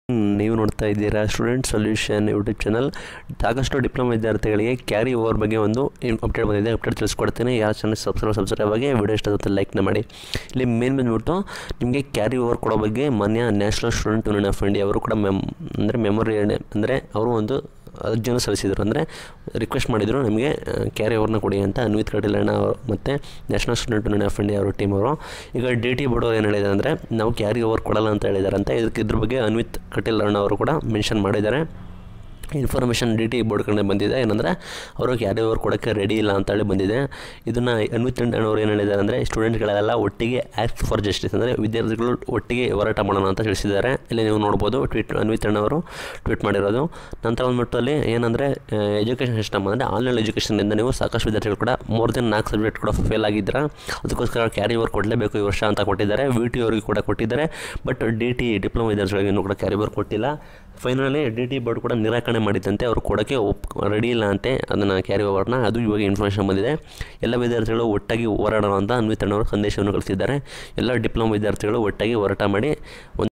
ನೀವು ನೋಡ್ತಾ ಇದ್ದೀರಾ ಸ್ಟೂಡೆಂಟ್ ಸೊಲ್ಯೂಷನ್ ಯೂಟ್ಯೂಬ್ ಚಾನಲ್ ಸಾಕಷ್ಟು ಡಿಪ್ಲೊಮಾ ವಿದ್ಯಾರ್ಥಿಗಳಿಗೆ ಕ್ಯಾರಿ ಓವರ್ ಬಗ್ಗೆ ಒಂದು ಅಪ್ಡೇಟ್ ಬಂದಿದೆ ಅಪ್ಡೇಟ್ ತಿಳಿಸ್ಕೊಡ್ತೀನಿ ಯಾರು ಚಾನಲ್ ಸಬ್ಸ್ಕ್ರೈಬ್ ಸಬ್ಸ್ಕ್ರೈಬ್ ಆಗಿ ವಿಡಿಯೋ ಇಷ್ಟ ಆಗುತ್ತೆ ಲೈಕ್ನ ಮಾಡಿ ಇಲ್ಲಿ ಮೇನ್ ಬಂದ್ಬಿಟ್ಟು ನಿಮಗೆ ಕ್ಯಾರಿ ಓವರ್ ಕೊಡೋ ಬಗ್ಗೆ ಮಾನ್ಯ national student union of India ಅವರು ಕೂಡ ಮೆಮ್ ಅಂದರೆ ಮೆಮೊರಿ ಅಂದರೆ ಅವರು ಒಂದು ಅರ್ಜಿಯನ್ನು ಸಲ್ಲಿಸಿದರು ಅಂದರೆ ರಿಕ್ವೆಸ್ಟ್ ಮಾಡಿದರು ನಮಗೆ ಕ್ಯಾರಿ ಓವರ್ನ ಕೊಡಿ ಅಂತ ಅನ್ವಿತ್ ಕಟೀಲಣ್ಣ ಅವರು ಮತ್ತು national student union of India ಅವರು ಟೀಮ್ ಅವರು ಈಗ ಡಿ ಟಿ ಬೋರ್ಡ್ ಅವ್ರು ಏನು ಹೇಳಿದ್ದಾರೆ ಅಂದರೆ ನಾವು ಕ್ಯಾರಿ ಓವರ್ ಕೊಡಲ್ಲ ಅಂತ ಹೇಳಿದ್ದಾರೆ ಅಂತ ಇದಕ್ಕೆ ಇದ್ರ ಬಗ್ಗೆ ಅನ್ವಿತ್ ಕಟೀಲ್ ಅಣ್ಣ ಅವರು ಕೂಡ ಮೆನ್ಷನ್ ಮಾಡಿದ್ದಾರೆ ಇನ್ಫಾರ್ಮೇಷನ್ ಡಿ ಟಿ ಬೋರ್ಡ್ ಕಡೆ ಬಂದಿದೆ ಏನಂದರೆ ಅವರು ಕ್ಯಾರಿ ಓವರ್ ಕೊಡೋಕ್ಕೆ ರೆಡಿ ಇಲ್ಲ ಅಂತೇಳಿ ಬಂದಿದೆ ಇದನ್ನು ಅನ್ವಿತ್ ಅವರು ಏನು ಹೇಳಿದ್ದಾರೆ ಅಂದರೆ ಸ್ಟೂಡೆಂಟ್ಗಳೆಲ್ಲ ಒಟ್ಟಿಗೆ ಆ್ಯಕ್ಟ್ ಫಾರ್ ಜಸ್ಟಿಸ್ ಅಂದರೆ ವಿದ್ಯಾರ್ಥಿಗಳು ಒಟ್ಟಿಗೆ ಹೋರಾಟ ಮಾಡೋಣ ಅಂತ ತಿಳಿಸಿದ್ದಾರೆ ಇಲ್ಲಿ ನೀವು ನೋಡ್ಬೋದು ಟ್ವೀಟ್ ಅನ್ವಿತ್ ಅವರು ಟ್ವೀಟ್ ಮಾಡಿರೋದು ನಂತರ ಬಂದ್ಬಿಟ್ಟು ಅಲ್ಲಿ ಏನಂದರೆ ಎಜುಕೇಷನ್ ಸಿಸ್ಟಮ್ ಅಂದರೆ ಆನ್ಲೈನ್ ಎಜುಕೇಷನಿಂದ ನೀವು ಸಾಕಷ್ಟು ವಿದ್ಯಾರ್ಥಿಗಳು ಕೂಡ ಮೋರ್ ದೆನ್ ನಾಲ್ಕು ಸಬ್ಜೆಕ್ಟ್ ಕೂಡ ಫೇಲ್ ಆಗಿದ್ದೀರಾ ಅದಕ್ಕೋಸ್ಕರ ಕ್ಯಾರಿ ಓವರ್ ಕೊಡಲೇಬೇಕು ಈ ವರ್ಷ ಅಂತ ಕೊಟ್ಟಿದ್ದಾರೆ ವಿ ಟಿ ಅವರಿಗೆ ಕೂಡ ಕೊಟ್ಟಿದ್ದಾರೆ ಬಟ್ ಡಿ ಟಿ ಡಿಪ್ಲೊಮಾ ವಿದ್ಯಾರ್ಥಿಗಳಿಗೆ ಇನ್ನೂ ಕೂಡ ಕ್ಯಾರಿ ಓವರ್ ಕೊಟ್ಟಿಲ್ಲ ಫೈನಲಿ ಡಿ ಟಿ ಬೋರ್ಡ್ ಕೂಡ ನಿರಾಕರಣೆ ಮಾಡಿದ್ದಂತೆ ಅವರು ಕೊಡೋಕ್ಕೆ ಒಪ್ ರೆಡಿ ಇಲ್ಲ ಅಂತೆ ಅದನ್ನು ಕ್ಯಾರಿ ಓವರ್ನ ಅದು ಇವಾಗ ಇನ್ಫಾರ್ಮೇಷನ್ ಬಂದಿದೆ ಎಲ್ಲ ವಿದ್ಯಾರ್ಥಿಗಳು ಒಟ್ಟಾಗಿ ಹೋರಾಡೋಣ ಅಂತ ಅನ್ವಿತ್ ಅಣ್ಣವರು ಸಂದೇಶವನ್ನು ಕಳಿಸಿದ್ದಾರೆ ಎಲ್ಲ ಡಿಪ್ಲೊಮಾ ವಿದ್ಯಾರ್ಥಿಗಳು ಒಟ್ಟಾಗಿ ಹೋರಾಟ ಮಾಡಿ ಒಂದು